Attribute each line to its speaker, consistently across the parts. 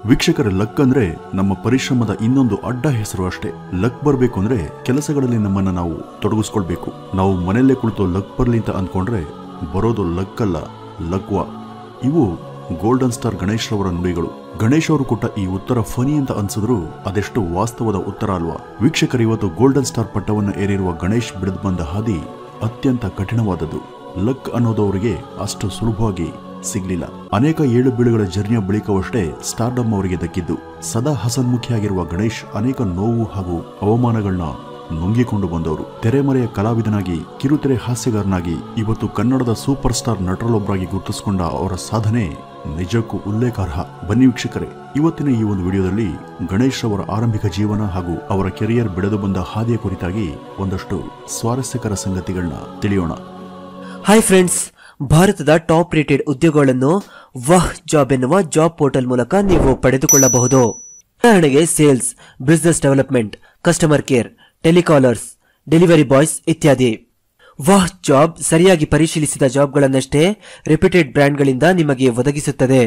Speaker 1: ವೀಕ್ಷಕರ ಲಕ್ ಅಂದ್ರೆ ನಮ್ಮ ಪರಿಶ್ರಮದ ಇನ್ನೊಂದು ಅಡ್ಡ ಹೆಸರು ಅಷ್ಟೇ ಲಕ್ ಬರ್ಬೇಕು ಅಂದ್ರೆ ಕೆಲಸಗಳಲ್ಲಿ ನಮ್ಮನ್ನ ನಾವು ತೊಡಗಿಸ್ಕೊಳ್ಬೇಕು ನಾವು ಮನೆಯಲ್ಲೇ ಕುಳಿತು ಲಕ್ ಬರ್ಲಿ ಅಂತ ಅಂದ್ಕೊಂಡ್ರೆ ಬರೋದು ಲಕ್ ಅಲ್ಲ ಲಕ್ವಾ ಇವು ಗೋಲ್ಡನ್ ಸ್ಟಾರ್ ಗಣೇಶ್ ರವರ ನುಡಿಗಳು ಗಣೇಶ್ ಅವರು ಕೊಟ್ಟ ಈ ಉತ್ತರ ಫನಿ ಅಂತ ಅನ್ಸಿದ್ರು ಅದೆಷ್ಟು ವಾಸ್ತವದ ಉತ್ತರ ಅಲ್ವಾ ವೀಕ್ಷಕರು ಇವತ್ತು ಗೋಲ್ಡನ್ ಸ್ಟಾರ್ ಪಟ್ಟವನ್ನು ಏರಿರುವ ಗಣೇಶ್ ಬಿಡಿದು ಬಂದ ಹಾದಿ ಅತ್ಯಂತ ಕಠಿಣವಾದದ್ದು ಲಕ್ ಅನ್ನೋದು ಅವರಿಗೆ ಅಷ್ಟು ಸುಲಭವಾಗಿ ಸಿಗ್ಲಿಲ್ಲ ಅನೇಕ ಏಳು ಬೀಳುಗಳ ಜರ್ನಿಯ ಬಳಿಕವಷ್ಟೇ ಸ್ಟಾರ್ಡಮ್ ಅವರಿಗೆ ದಕ್ಕಿದ್ದು ಸದಾ ಹಸನ್ಮುಖಿಯಾಗಿರುವ ಗಣೇಶ್ ಅನೇಕ ನೋವು ಹಾಗೂ ಅವಮಾನಗಳನ್ನ ನುಂಗಿಕೊಂಡು ಬಂದವರು ತೆರೆಮರೆಯ ಕಲಾವಿದನಾಗಿ ಕಿರುತೆರೆ ಹಾಸ್ಯಗಾರನಾಗಿ ಇವತ್ತು ಕನ್ನಡದ ಸೂಪರ್ ಸ್ಟಾರ್ ನಟರಲ್ಲೊಬ್ಬರಾಗಿ ಗುರುತಿಸಿಕೊಂಡ ಅವರ ಸಾಧನೆ ನಿಜಕ್ಕೂ ಉಲ್ಲೇಖಾರ್ಹ ಬನ್ನಿ ವೀಕ್ಷಕರೇ ಇವತ್ತಿನ ಈ ಒಂದು ವಿಡಿಯೋದಲ್ಲಿ ಗಣೇಶ್ ಅವರ ಆರಂಭಿಕ ಜೀವನ ಹಾಗೂ ಅವರ ಕೆರಿಯರ್ ಬೆಳೆದು ಬಂದ ಹಾದಿಯ ಕುರಿತಾಗಿ ಒಂದಷ್ಟು ಸ್ವಾರಸ್ಯಕರ ಸಂಗತಿಗಳನ್ನ ತಿಳಿಯೋಣ
Speaker 2: ಹಾಯ್ ಫ್ರೆಂಡ್ಸ್ ಭಾರತದ ಟಾಪ್ ರೇಟೆಡ್ ಉದ್ಯೋಗಗಳನ್ನು ವಹ್ ಜಾಬ್ ಎನ್ನುವ ಜಾಬ್ ಪೋರ್ಟಲ್ ಮೂಲಕ ನೀವು ಪಡೆದುಕೊಳ್ಳಬಹುದು ಉದಾಹರಣೆಗೆ sales business development customer care telecallers delivery boys ಇತ್ಯಾದಿ ವಾಹ್ ಜಾಬ್ ಸರಿಯಾಗಿ ಪರಿಶೀಲಿಸಿದ ಜಾಬ್ಗಳನ್ನಷ್ಟೇ ರೆಪ್ಯೂಟೆಡ್ ಬ್ರ್ಯಾಂಡ್ಗಳಿಂದ ನಿಮಗೆ ಒದಗಿಸುತ್ತದೆ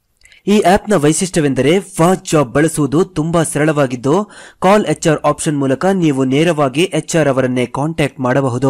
Speaker 2: ಈ ಆಪ್ನ ವೈಶಿಷ್ಟ್ಯವೆಂದರೆ ವಾಹ್ ಜಾಬ್ ಬಳಸುವುದು ತುಂಬಾ ಸರಳವಾಗಿದ್ದು ಕಾಲ್ ಎಚ್ಆರ್ ಆಪ್ಷನ್ ಮೂಲಕ ನೀವು ನೇರವಾಗಿ ಎಚ್ಆರ್ ಅವರನ್ನೇ ಕಾಂಟ್ಯಾಕ್ಟ್ ಮಾಡಬಹುದು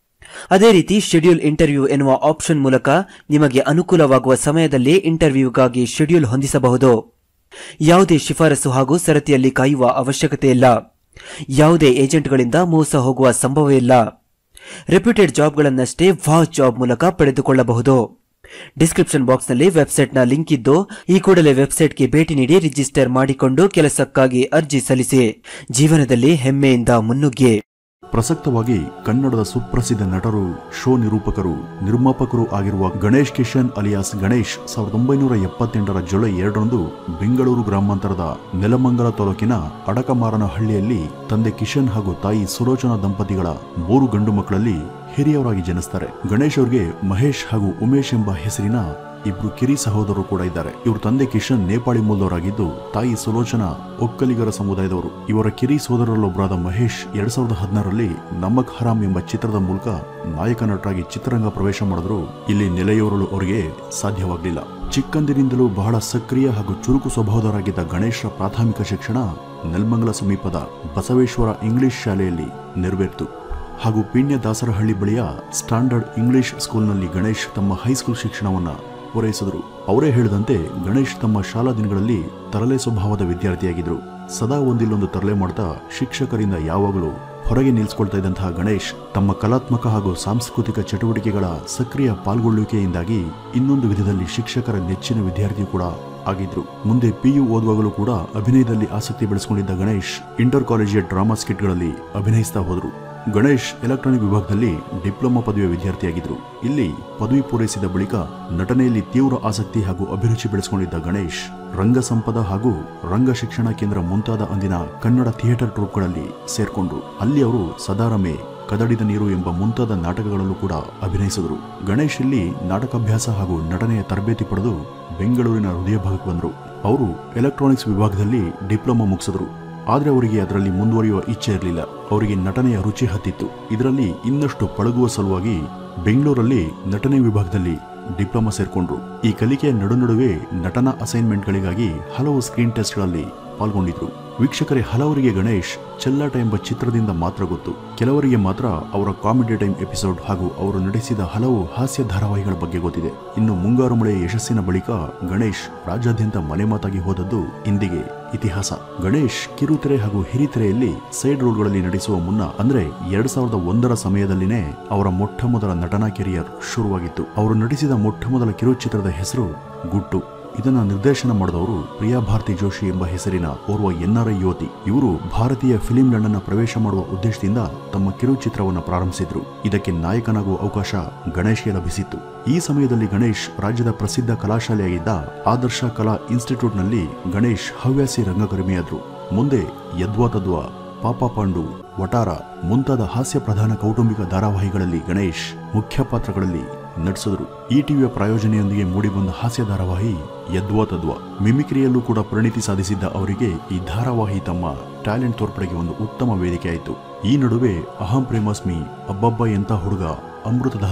Speaker 2: ಅದೇ ರೀತಿ ಶೆಡ್ಯೂಲ್ ಇಂಟರ್ವ್ಯೂ ಎನ್ನುವ ಆಪ್ಷನ್ ಮೂಲಕ ನಿಮಗೆ ಅನುಕೂಲವಾಗುವ ಸಮಯದಲ್ಲಿ ಇಂಟರ್ವ್ಯೂಗಾಗಿ ಶೆಡ್ಯೂಲ್ ಹೊಂದಿಸಬಹುದು ಯಾವುದೇ ಶಿಫಾರಸು ಹಾಗೂ ಸರತಿಯಲ್ಲಿ ಕಾಯುವ ಅವಶ್ಯಕತೆ ಇಲ್ಲ ಯಾವುದೇ ಏಜೆಂಟ್ಗಳಿಂದ ಮೋಸ ಹೋಗುವ ಸಂಭವವಿಲ್ಲ ರೆಪ್ಯೂಟೆಡ್ ಜಾಬ್ಗಳನ್ನಷ್ಟೇ ವಾ ಜಾಬ್ ಮೂಲಕ ಪಡೆದುಕೊಳ್ಳಬಹುದು ಡಿಸ್ಕ್ರಿಪ್ಷನ್ ಬಾಕ್ಸ್ನಲ್ಲಿ ವೆಬ್ಸೈಟ್ನ ಲಿಂಕ್ ಇದ್ದು ಈ ಕೂಡಲೇ ವೆಬ್ಸೈಟ್ಗೆ ಭೇಟಿ ನೀಡಿ ರಿಜಿಸ್ಟರ್ ಮಾಡಿಕೊಂಡು ಕೆಲಸಕ್ಕಾಗಿ ಅರ್ಜಿ ಸಲ್ಲಿಸಿ ಜೀವನದಲ್ಲಿ ಹೆಮ್ಮೆಯಿಂದ ಮುನ್ನುಗ್ಗಿ
Speaker 1: ಪ್ರಸಕ್ತವಾಗಿ ಕನ್ನಡದ ಸುಪ್ರಸಿದ್ಧ ನಟರು ಶೋ ನಿರೂಪಕರು ನಿರ್ಮಾಪಕರು ಆಗಿರುವ ಗಣೇಶ್ ಕಿಶನ್ ಅಲಿಯಾಸ್ ಗಣೇಶ್ ಸಾವಿರದ ಒಂಬೈನೂರ ಎಪ್ಪತ್ತೆಂಟರ ಜುಲೈ ಎರಡರಂದು ಬೆಂಗಳೂರು ಗ್ರಾಮಾಂತರದ ನೆಲಮಂಗಲ ತಾಲೂಕಿನ ಅಡಕಮಾರನಹಳ್ಳಿಯಲ್ಲಿ ತಂದೆ ಕಿಶನ್ ಹಾಗೂ ತಾಯಿ ಸುಲೋಚನಾ ದಂಪತಿಗಳ ಮೂರು ಗಂಡು ಮಕ್ಕಳಲ್ಲಿ ಹಿರಿಯವರಾಗಿ ಜನಿಸ್ತಾರೆ ಗಣೇಶ್ ಅವರಿಗೆ ಮಹೇಶ್ ಹಾಗೂ ಉಮೇಶ್ ಎಂಬ ಹೆಸರಿನ ಇಬ್ರು ಕಿರಿ ಸಹೋದರರು ಕೂಡ ಇದ್ದಾರೆ ಇವ್ರ ತಂದೆ ಕಿಶನ್ ನೇಪಾಳಿ ಮೂಲದವರಾಗಿದ್ದು ತಾಯಿ ಸುಲೋಚನಾ ಒಕ್ಕಲಿಗರ ಸಮುದಾಯದವರು ಇವರ ಕಿರಿ ಸೋದರರಲ್ಲೊಬ್ಬರಾದ ಮಹೇಶ್ ಎರಡ್ ಸಾವಿರದ ಹದಿನಾರರಲ್ಲಿ ನಮಕ್ ಹರಾಮ್ ಎಂಬ ಚಿತ್ರದ ಮೂಲಕ ನಾಯಕ ನಟರಾಗಿ ಚಿತ್ರರಂಗ ಪ್ರವೇಶ ಮಾಡಿದ್ರು ಇಲ್ಲಿ ನೆಲೆಯೂರಲು ಅವರಿಗೆ ಸಾಧ್ಯವಾಗಲಿಲ್ಲ ಚಿಕ್ಕಂದಿನಿಂದಲೂ ಬಹಳ ಸಕ್ರಿಯ ಹಾಗೂ ಚುರುಕು ಸ್ವಭಾವದವರಾಗಿದ್ದ ಗಣೇಶ್ರ ಪ್ರಾಥಮಿಕ ಶಿಕ್ಷಣ ನೆಲ್ಮಂಗಲ ಸಮೀಪದ ಬಸವೇಶ್ವರ ಇಂಗ್ಲಿಷ್ ಶಾಲೆಯಲ್ಲಿ ನೆರವೇರಿತು ಹಾಗೂ ಪಿಣ್ಯ ದಾಸರಹಳ್ಳಿ ಬಳಿಯ ಸ್ಟ್ಯಾಂಡರ್ಡ್ ಇಂಗ್ಲಿಷ್ ಸ್ಕೂಲ್ನಲ್ಲಿ ಗಣೇಶ್ ತಮ್ಮ ಹೈಸ್ಕೂಲ್ ಶಿಕ್ಷಣವನ್ನ ಪೂರೈಸಿದರು ಅವರೇ ಹೇಳಿದಂತೆ ಗಣೇಶ್ ತಮ್ಮ ಶಾಲಾ ದಿನಗಳಲ್ಲಿ ತರಲೆ ಸ್ವಭಾವದ ವಿದ್ಯಾರ್ಥಿಯಾಗಿದ್ರು ಸದಾ ಒಂದಿಲ್ಲೊಂದು ತರಲೆ ಮಾಡ್ತಾ ಶಿಕ್ಷಕರಿಂದ ಯಾವಾಗಲೂ ಹೊರಗೆ ನಿಲ್ಲಿಸ್ಕೊಳ್ತಾ ಇದ್ದಂತಹ ಗಣೇಶ್ ತಮ್ಮ ಕಲಾತ್ಮಕ ಹಾಗೂ ಸಾಂಸ್ಕೃತಿಕ ಚಟುವಟಿಕೆಗಳ ಸಕ್ರಿಯ ಪಾಲ್ಗೊಳ್ಳುವಿಕೆಯಿಂದಾಗಿ ಇನ್ನೊಂದು ವಿಧದಲ್ಲಿ ಶಿಕ್ಷಕರ ನೆಚ್ಚಿನ ವಿದ್ಯಾರ್ಥಿ ಕೂಡ ಆಗಿದ್ರು ಮುಂದೆ ಪಿಯು ಓದುವಾಗಲೂ ಕೂಡ ಅಭಿನಯದಲ್ಲಿ ಆಸಕ್ತಿ ಬೆಳೆಸಿಕೊಂಡಿದ್ದ ಗಣೇಶ್ ಇಂಟರ್ ಕಾಲೇಜಿಯ ಡ್ರಾಮಾ ಸ್ಕಿಟ್ಗಳಲ್ಲಿ ಅಭಿನಯಿಸ್ತಾ ಹೋದರು ಗಣೇಶ್ ಎಲೆಕ್ಟ್ರಾನಿಕ್ ವಿಭಾಗದಲ್ಲಿ ಡಿಪ್ಲೊಮಾ ಪದವಿಯ ವಿದ್ಯಾರ್ಥಿಯಾಗಿದ್ರು ಇಲ್ಲಿ ಪದವಿ ಪೂರೈಸಿದ ಬಳಿಕ ನಟನೆಯಲ್ಲಿ ತೀವ್ರ ಆಸಕ್ತಿ ಹಾಗೂ ಅಭಿರುಚಿ ಬೆಳೆಸಿಕೊಂಡಿದ್ದ ಗಣೇಶ್ ರಂಗ ಸಂಪದ ಹಾಗೂ ರಂಗ ಶಿಕ್ಷಣ ಕೇಂದ್ರ ಮುಂತಾದ ಅಂದಿನ ಕನ್ನಡ ಥಿಯೇಟರ್ ಟ್ರೂಪ್ಗಳಲ್ಲಿ ಸೇರ್ಕೊಂಡ್ರು ಅಲ್ಲಿ ಅವರು ಸದಾರಮೆ ಕದಡಿದ ನೀರು ಎಂಬ ಮುಂತಾದ ನಾಟಕಗಳಲ್ಲೂ ಕೂಡ ಅಭಿನಯಿಸಿದರು ಗಣೇಶ್ ಇಲ್ಲಿ ನಾಟಕಾಭ್ಯಾಸ ಹಾಗೂ ನಟನೆಯ ತರಬೇತಿ ಪಡೆದು ಬೆಂಗಳೂರಿನ ಹೃದಯ ಭಾಗಕ್ಕೆ ಬಂದರು ಅವರು ಎಲೆಕ್ಟ್ರಾನಿಕ್ಸ್ ವಿಭಾಗದಲ್ಲಿ ಡಿಪ್ಲೊಮಾ ಮುಗಿಸಿದ್ರು ಆದ್ರೆ ಅವರಿಗೆ ಅದರಲ್ಲಿ ಮುಂದುವರಿಯುವ ಇಚ್ಛೆ ಇರಲಿಲ್ಲ ಅವರಿಗೆ ನಟನೆಯ ರುಚಿ ಹತ್ತಿತ್ತು ಇದರಲ್ಲಿ ಇನ್ನಷ್ಟು ಪಳಗುವ ಸಲುವಾಗಿ ಬೆಂಗಳೂರಲ್ಲಿ ನಟನೆ ವಿಭಾಗದಲ್ಲಿ ಡಿಪ್ಲೊಮಾ ಸೇರ್ಕೊಂಡ್ರು ಈ ಕಲಿಕೆಯ ನಡುನಡುವೆ ನಟನಾ ಅಸೈನ್ಮೆಂಟ್ಗಳಿಗಾಗಿ ಹಲವು ಸ್ಕ್ರೀನ್ ಟೆಸ್ಟ್ಗಳಲ್ಲಿ ಪಾಲ್ಗೊಂಡಿದ್ರು ವೀಕ್ಷಕರೇ ಹಲವರಿಗೆ ಗಣೇಶ್ ಚೆಲ್ಲಾಟ ಎಂಬ ಚಿತ್ರದಿಂದ ಮಾತ್ರ ಗೊತ್ತು ಕೆಲವರಿಗೆ ಮಾತ್ರ ಅವರ ಕಾಮಿಡಿ ಟೈಮ್ ಎಪಿಸೋಡ್ ಹಾಗೂ ಅವರು ನಡೆಸಿದ ಹಲವು ಹಾಸ್ಯ ಧಾರಾವಾಹಿಗಳ ಬಗ್ಗೆ ಗೊತ್ತಿದೆ ಇನ್ನು ಮುಂಗಾರು ಮಳೆಯ ಯಶಸ್ಸಿನ ಬಳಿಕ ಗಣೇಶ್ ರಾಜ್ಯಾದ್ಯಂತ ಮನೆಮಾತಾಗಿ ಹೋದದ್ದು ಇಂದಿಗೆ ಇತಿಹಾಸ ಗಣೇಶ್ ಕಿರುತೆರೆ ಹಾಗೂ ಹಿರಿತೆರೆಯಲ್ಲಿ ಸೈಡ್ ರೋಲ್ಗಳಲ್ಲಿ ನಡೆಸುವ ಮುನ್ನ ಅಂದ್ರೆ ಎರಡ್ ಸಾವಿರದ ಒಂದರ ಸಮಯದಲ್ಲಿನೇ ಅವರ ಮೊಟ್ಟ ಮೊದಲ ನಟನಾ ಕೆರಿಯರ್ ಶುರುವಾಗಿತ್ತು ಅವರು ನಟಿಸಿದ ಮೊಟ್ಟ ಮೊದಲ ಕಿರುಚಿತ್ರದ ಹೆಸರು ಗುಟ್ಟು ಇದನ್ನ ನಿರ್ದೇಶನ ಮಾಡಿದವರು ಪ್ರಿಯಾ ಭಾರತಿ ಜೋಶಿ ಎಂಬ ಹೆಸರಿನ ಓರ್ವ ಎನ್ಆರ್ಐ ಯುವತಿ ಇವರು ಭಾರತೀಯ ಫಿಲಿಂ ಲಂಡನ್ನ ಪ್ರವೇಶ ಮಾಡುವ ಉದ್ದೇಶದಿಂದ ತಮ್ಮ ಕಿರುಚಿತ್ರವನ್ನು ಪ್ರಾರಂಭಿಸಿದ್ರು ಇದಕ್ಕೆ ನಾಯಕನಾಗುವ ಅವಕಾಶ ಗಣೇಶ್ಗೆ ಲಭಿಸಿತ್ತು ಈ ಸಮಯದಲ್ಲಿ ಗಣೇಶ್ ರಾಜ್ಯದ ಪ್ರಸಿದ್ಧ ಕಲಾಶಾಲೆಯಾಗಿದ್ದ ಆದರ್ಶ ಕಲಾ ಇನ್ಸ್ಟಿಟ್ಯೂಟ್ನಲ್ಲಿ ಗಣೇಶ್ ಹವ್ಯಾಸಿ ರಂಗಕರ್ಮಿಯಾದ್ರು ಮುಂದೆ ಯದ್ವಾ ತದ್ವಾ ಪಾಪ ಪಾಂಡು ವಟಾರ ಮುಂತಾದ ಹಾಸ್ಯ ಪ್ರಧಾನ ಕೌಟುಂಬಿಕ ಧಾರಾವಾಹಿಗಳಲ್ಲಿ ಗಣೇಶ್ ಮುಖ್ಯ ಪಾತ್ರಗಳಲ್ಲಿ ನಟಿಸಿದ್ರು ಈ ಟಿವಿಯ ಪ್ರಾಯೋಜನೆಯೊಂದಿಗೆ ಮೂಡಿಬಂದ ಹಾಸ್ಯ ಧಾರಾವಾಹಿ ಯದ್ವಾ ತದ್ವಾ ಮಿಮಿಕ್ರಿಯಲ್ಲೂ ಕೂಡ ಪರಿಣಿತಿ ಸಾಧಿಸಿದ್ದ ಅವರಿಗೆ ಈ ಧಾರಾವಾಹಿ ತಮ್ಮ ಟ್ಯಾಲೆಂಟ್ ತೋರ್ಪಡೆಗೆ ಒಂದು ಉತ್ತಮ ವೇದಿಕೆ ಆಯಿತು ಈ ನಡುವೆ ಅಹಂ ಪ್ರೇಮಸ್ಮಿ ಅಬ್ಬಬ್ಬ ಎಂತ ಹುಡುಗ ಅಮೃತಧಾರೆ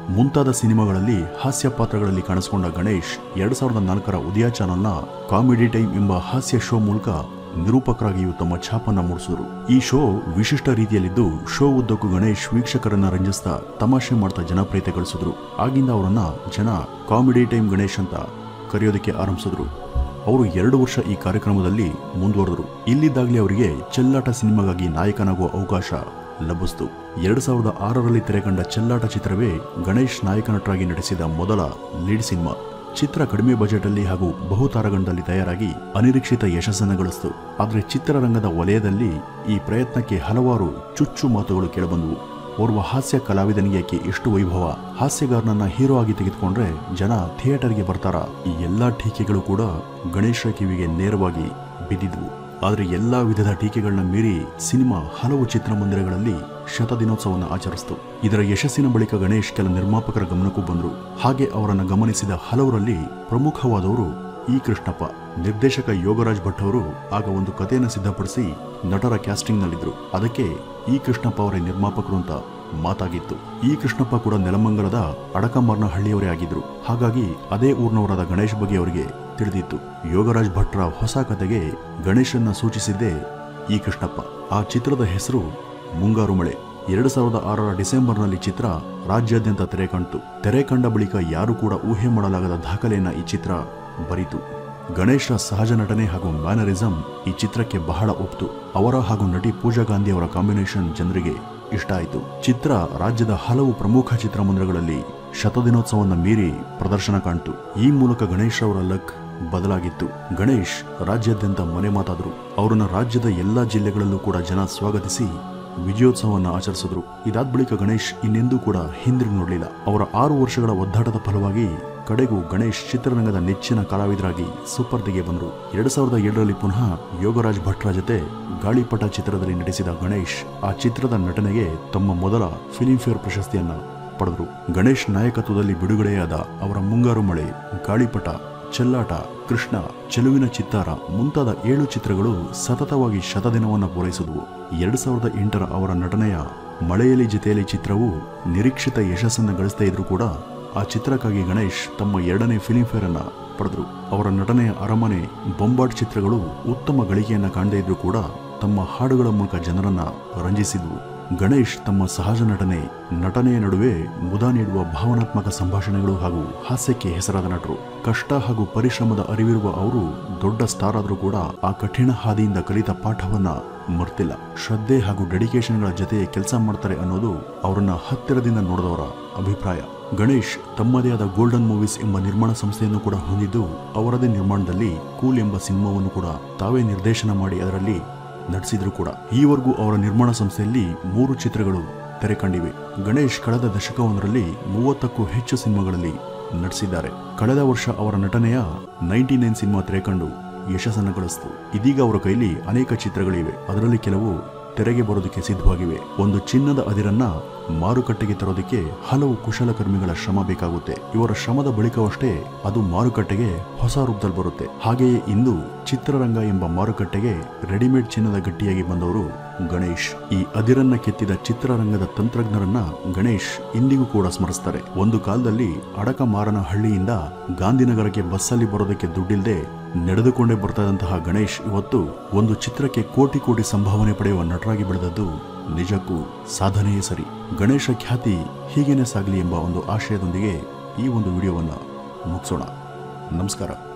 Speaker 1: ಮುಂತಾದ ಸಿನಿಮಾಗಳಲ್ಲಿ ಹಾಸ್ಯ ಪಾತ್ರಗಳಲ್ಲಿ ಕಾಣಿಸಿಕೊಂಡ ಗಣೇಶ್ ಎರಡ್ ಸಾವಿರದ ನಾಲ್ಕರ ಉದಯ ಚಾನೆಲ್ನ ಕಾಮಿಡಿ ಟೈಮ್ ಎಂಬ ಹಾಸ್ಯ ಶೋ ಮೂಲಕ ನಿರೂಪಕರಾಗಿಯೂ ತಮ್ಮ ಛಾಪನ್ನ ಮೂಡಿಸಿದರು ಈ ಶೋ ವಿಶಿಷ್ಟ ರೀತಿಯಲ್ಲಿದ್ದು ಶೋ ಉದ್ದಕ್ಕೂ ಗಣೇಶ್ ವೀಕ್ಷಕರನ್ನ ರಂಜಿಸ್ತಾ ತಮಾಷೆ ಮಾಡ್ತಾ ಜನಪ್ರಿಯತೆ ಗಳಿಸಿದ್ರು ಆಗಿಂದ ಅವರನ್ನ ಜನ ಕಾಮಿಡಿ ಟೈಮ್ ಗಣೇಶ್ ಅಂತ ಕರೆಯೋದಕ್ಕೆ ಆರಂಭಿಸಿದ್ರು ಅವರು ಎರಡು ವರ್ಷ ಈ ಕಾರ್ಯಕ್ರಮದಲ್ಲಿ ಮುಂದುವರೆದರು ಇಲ್ಲಿದ್ದಾಗಲೇ ಅವರಿಗೆ ಚೆಲ್ಲಾಟ ಸಿನಿಮಾಗಾಗಿ ನಾಯಕನಾಗುವ ಅವಕಾಶ ಲಭಿಸಿತು ಎರಡು ಸಾವಿರದ ಆರರಲ್ಲಿ ತೆರೆಕಂಡ ಚೆಲ್ಲಾಟ ಚಿತ್ರವೇ ಗಣೇಶ್ ನಾಯಕ ನಟರಾಗಿ ನಟಿಸಿದ ಮೊದಲ ಲೀಡ್ ಸಿನಿಮಾ ಚಿತ್ರ ಕಡಿಮೆ ಬಜೆಟ್ ಅಲ್ಲಿ ಹಾಗೂ ಬಹುತಾರಗಣದಲ್ಲಿ ತಯಾರಾಗಿ ಅನಿರೀಕ್ಷಿತ ಯಶಸ್ಸನ್ನು ಗಳಿಸಿತು ಆದರೆ ಚಿತ್ರರಂಗದ ವಲಯದಲ್ಲಿ ಈ ಪ್ರಯತ್ನಕ್ಕೆ ಹಲವಾರು ಚುಚ್ಚು ಮಾತುಗಳು ಕೇಳಬಂದವು ಓರ್ವ ಹಾಸ್ಯ ಕಲಾವಿದನಿಗೆ ಯಾಕೆ ಎಷ್ಟು ವೈಭವ ಹಾಸ್ಯಗಾರನನ್ನ ಹೀರೋ ಆಗಿ ತೆಗೆದುಕೊಂಡ್ರೆ ಜನ ಥಿಯೇಟರ್ಗೆ ಬರ್ತಾರ ಈ ಎಲ್ಲಾ ಟೀಕೆಗಳು ಕೂಡ ಗಣೇಶ ಕಿವಿಗೆ ನೇರವಾಗಿ ಬಿದ್ದಿದ್ವು ಆದರೆ ಎಲ್ಲಾ ವಿಧದ ಟೀಕೆಗಳನ್ನ ಮೀರಿ ಸಿನಿಮಾ ಹಲವು ಚಿತ್ರಮಂದಿರಗಳಲ್ಲಿ ಶತದಿನೋತ್ಸವವನ್ನು ಆಚರಿಸಿತು ಇದರ ಯಶಸ್ಸಿನ ಬಳಿಕ ಗಣೇಶ್ ಕೆಲ ನಿರ್ಮಾಪಕರ ಗಮನಕ್ಕೂ ಬಂದರು ಹಾಗೆ ಅವರನ್ನು ಗಮನಿಸಿದ ಹಲವರಲ್ಲಿ ಪ್ರಮುಖವಾದವರು ಇ ಕೃಷ್ಣಪ್ಪ ನಿರ್ದೇಶಕ ಯೋಗರಾಜ್ ಭಟ್ ಅವರು ಆಗ ಒಂದು ಕಥೆಯನ್ನು ಸಿದ್ಧಪಡಿಸಿ ನಟರ ಕ್ಯಾಸ್ಟಿಂಗ್ನಲ್ಲಿದ್ರು ಅದಕ್ಕೆ ಇ ಕೃಷ್ಣಪ್ಪ ಅವರೇ ನಿರ್ಮಾಪಕರು ಅಂತ ಮಾತಾಗಿತ್ತು ಈ ಕೃಷ್ಣಪ್ಪ ಕೂಡ ನೆಲಮಂಗಲದ ಅಡಕಮಾರ್ನ ಹಳ್ಳಿಯವರೇ ಆಗಿದ್ರು ಹಾಗಾಗಿ ಅದೇ ಊರಿನವರಾದ ಗಣೇಶ್ ಬಗ್ಗೆ ಅವರಿಗೆ ತಿಳಿದಿತ್ತು ಯೋಗರಾಜ್ ಭಟ್ರ ಹೊಸ ಕತೆಗೆ ಗಣೇಶನ್ನ ಸೂಚಿಸಿದ್ದೇ ಈ ಕೃಷ್ಣಪ್ಪ ಆ ಚಿತ್ರದ ಹೆಸರು ಮುಂಗಾರು ಮಳೆ ಎರಡು ಸಾವಿರದ ಆರರ ಡಿಸೆಂಬರ್ನಲ್ಲಿ ಚಿತ್ರ ರಾಜ್ಯಾದ್ಯಂತ ತೆರೆ ಕಾಣ್ತು ತೆರೆ ಕಂಡ ಬಳಿಕ ಯಾರು ಕೂಡ ಊಹೆ ಮಾಡಲಾಗದ ದಾಖಲೆಯನ್ನ ಈ ಚಿತ್ರ ಬರಿತು ಗಣೇಶ ಸಹಜ ನಟನೆ ಹಾಗೂ ಮ್ಯಾನರಿಸಂ ಈ ಚಿತ್ರಕ್ಕೆ ಬಹಳ ಒಪ್ತು ಅವರ ಹಾಗೂ ನಟಿ ಪೂಜಾ ಗಾಂಧಿ ಅವರ ಕಾಂಬಿನೇಷನ್ ಜನರಿಗೆ ಇಷ್ಟ ಆಯಿತು ಚಿತ್ರ ರಾಜ್ಯದ ಹಲವು ಪ್ರಮುಖ ಚಿತ್ರಮಂದಿರಗಳಲ್ಲಿ ಶತದಿನೋತ್ಸವವನ್ನು ಮೀರಿ ಪ್ರದರ್ಶನ ಕಾಣ್ತು ಈ ಮೂಲಕ ಗಣೇಶ್ ಅವರ ಲಕ್ ಬದಲಾಗಿತ್ತು ಗಣೇಶ್ ರಾಜ್ಯಾದ್ಯಂತ ಮನೆ ಮಾತಾದ್ರು ಅವರನ್ನ ರಾಜ್ಯದ ಎಲ್ಲಾ ಜಿಲ್ಲೆಗಳಲ್ಲೂ ಕೂಡ ಜನ ಸ್ವಾಗತಿಸಿ ವಿಜಯೋತ್ಸವವನ್ನು ಆಚರಿಸಿದ್ರು ಇದಾದ ಬಳಿಕ ಗಣೇಶ್ ಇನ್ನೆಂದೂ ಕೂಡ ಹಿಂದಿರುಗಿ ನೋಡಲಿಲ್ಲ ಅವರ ಆರು ವರ್ಷಗಳ ಒದ್ದಾಟದ ಫಲವಾಗಿ ಕಡೆಗೂ ಗಣೇಶ್ ಚಿತ್ರರಂಗದ ನೆಚ್ಚಿನ ಕಲಾವಿದರಾಗಿ ಸೂಪರ್ದಿಗೆ ಬಂದರು ಎರಡ್ ಸಾವಿರದ ಏಳರಲ್ಲಿ ಪುನಃ ಯೋಗರಾಜ್ ಭಟ್ರ ಜೊತೆ ಗಾಳಿಪಟ ಚಿತ್ರದಲ್ಲಿ ನಟಿಸಿದ ಗಣೇಶ್ ಆ ಚಿತ್ರದ ನಟನೆಗೆ ತಮ್ಮ ಮೊದಲ ಫಿಲಿಂಫೇರ್ ಪ್ರಶಸ್ತಿಯನ್ನ ಪಡೆದರು ಗಣೇಶ್ ನಾಯಕತ್ವದಲ್ಲಿ ಬಿಡುಗಡೆಯಾದ ಅವರ ಮುಂಗಾರು ಮಳೆ ಗಾಳಿಪಟ ಚೆಲ್ಲಾಟ ಕೃಷ್ಣ ಚೆಲುವಿನ ಚಿತ್ತಾರ ಮುಂತಾದ ಏಳು ಚಿತ್ರಗಳು ಸತತವಾಗಿ ಶತದಿನವನ್ನು ಪೂರೈಸಿದವು ಎರಡ್ ಸಾವಿರದ ಎಂಟರ ಅವರ ನಟನೆಯ ಮಳೆಯಲ್ಲಿ ಜೊತೆಯಲ್ಲಿ ಚಿತ್ರವು ನಿರೀಕ್ಷಿತ ಯಶಸ್ಸನ್ನು ಗಳಿಸ್ತಾ ಇದ್ರೂ ಕೂಡ ಆ ಚಿತ್ರಕ್ಕಾಗಿ ಗಣೇಶ್ ತಮ್ಮ ಎರಡನೇ ಫಿಲಿಂಫೇರ್ ಅನ್ನ ಪಡೆದರು ಅವರ ನಟನೆಯ ಅರಮನೆ ಬೊಂಬಾಟ್ ಚಿತ್ರಗಳು ಉತ್ತಮ ಗಳಿಕೆಯನ್ನ ಕಾಣದೇ ಇದ್ರೂ ಕೂಡ ತಮ್ಮ ಹಾಡುಗಳ ಮೂಲಕ ಜನರನ್ನ ರಂಜಿಸಿದ್ವು ಗಣೇಶ್ ತಮ್ಮ ಸಹಜ ನಟನೆ ನಟನೆಯ ನಡುವೆ ಮುದ ನೀಡುವ ಭಾವನಾತ್ಮಕ ಸಂಭಾಷಣೆಗಳು ಹಾಗೂ ಹಾಸ್ಯಕ್ಕೆ ಹೆಸರಾದ ನಟರು ಕಷ್ಟ ಹಾಗೂ ಪರಿಶ್ರಮದ ಅರಿವಿರುವ ಅವರು ದೊಡ್ಡ ಸ್ಟಾರ್ ಆದರೂ ಕೂಡ ಆ ಕಠಿಣ ಹಾದಿಯಿಂದ ಕಲಿತ ಪಾಠವನ್ನ ಮರ್ತಿಲ್ಲ ಶ್ರದ್ಧೆ ಹಾಗೂ ಡೆಡಿಕೇಶನ್ಗಳ ಜೊತೆ ಕೆಲಸ ಮಾಡ್ತಾರೆ ಅನ್ನೋದು ಅವರನ್ನ ಹತ್ತಿರದಿಂದ ನೋಡಿದವರ ಅಭಿಪ್ರಾಯ ಗಣೇಶ್ ತಮ್ಮದೇ ಆದ ಗೋಲ್ಡನ್ ಮೂವೀಸ್ ಎಂಬ ನಿರ್ಮಾಣ ಸಂಸ್ಥೆಯನ್ನು ಕೂಡ ಹೊಂದಿದ್ದು ಅವರದೇ ನಿರ್ಮಾಣದಲ್ಲಿ ಕೂಲ್ ಎಂಬ ಸಿನಿಮಾವನ್ನು ಕೂಡ ತಾವೇ ನಿರ್ದೇಶನ ಮಾಡಿ ಅದರಲ್ಲಿ ನಟಿಸಿದ್ರು ಕೂಡ ಈವರೆಗೂ ಅವರ ನಿರ್ಮಾಣ ಸಂಸ್ಥೆಯಲ್ಲಿ ಮೂರು ಚಿತ್ರಗಳು ತೆರೆ ಕಂಡಿವೆ ಗಣೇಶ್ ಕಳೆದ ದಶಕವೊಂದರಲ್ಲಿ ಮೂವತ್ತಕ್ಕೂ ಹೆಚ್ಚು ಸಿನಿಮಾಗಳಲ್ಲಿ ನಟಿಸಿದ್ದಾರೆ ಕಳೆದ ವರ್ಷ ಅವರ ನಟನೆಯ ನೈಂಟಿ ನೈನ್ ಸಿನಿಮಾ ತೆರೆಕಂಡು ಯಶಸ್ಸನ್ನು ಗಳಿಸಿತು ಇದೀಗ ಅವರ ಕೈಲಿ ಅನೇಕ ಚಿತ್ರಗಳಿವೆ ಅದರಲ್ಲಿ ಕೆಲವು ತೆರೆಗೆ ಬರೋದಕ್ಕೆ ಸಿದ್ಧವಾಗಿವೆ ಒಂದು ಚಿನ್ನದ ಅದಿರನ್ನ ಮಾರುಕಟ್ಟೆಗೆ ತರೋದಕ್ಕೆ ಹಲವು ಕುಶಲಕರ್ಮಿಗಳ ಶ್ರಮ ಬೇಕಾಗುತ್ತೆ ಇವರ ಶ್ರಮದ ಬಳಿಕವಷ್ಟೇ ಅದು ಮಾರುಕಟ್ಟೆಗೆ ಹೊಸ ರೂಪದಲ್ಲಿ ಬರುತ್ತೆ ಹಾಗೆಯೇ ಇಂದು ಚಿತ್ರರಂಗ ಎಂಬ ಮಾರುಕಟ್ಟೆಗೆ ರೆಡಿಮೇಡ್ ಚಿನ್ನದ ಗಟ್ಟಿಯಾಗಿ ಬಂದವರು ಗಣೇಶ್ ಈ ಅದಿರನ್ನ ಕೆತ್ತಿದ ಚಿತ್ರರಂಗದ ತಂತ್ರಜ್ಞರನ್ನ ಗಣೇಶ್ ಇಂದಿಗೂ ಕೂಡ ಸ್ಮರಿಸ್ತಾರೆ ಒಂದು ಕಾಲದಲ್ಲಿ ಅಡಕ ಮಾರನ ಹಳ್ಳಿಯಿಂದ ಗಾಂಧಿನಗರಕ್ಕೆ ಬಸ್ಸಲ್ಲಿ ಬರೋದಕ್ಕೆ ದುಡ್ಡಿಲ್ಲದೆ ನಡೆದುಕೊಂಡೇ ಬರ್ತಾ ಇದ್ದಂತಹ ಗಣೇಶ್ ಇವತ್ತು ಒಂದು ಚಿತ್ರಕ್ಕೆ ಕೋಟಿ ಕೋಟಿ ಸಂಭಾವನೆ ಪಡೆಯುವ ನಟರಾಗಿ ಬೆಳೆದದ್ದು ನಿಜಕ್ಕೂ ಸಾಧನೆಯೇ ಸರಿ ಗಣೇಶ ಖ್ಯಾತಿ ಹೀಗೇನೆ ಸಾಗಲಿ ಎಂಬ ಒಂದು ಆಶಯದೊಂದಿಗೆ ಈ ಒಂದು ವಿಡಿಯೋವನ್ನು ಮುಗಿಸೋಣ ನಮಸ್ಕಾರ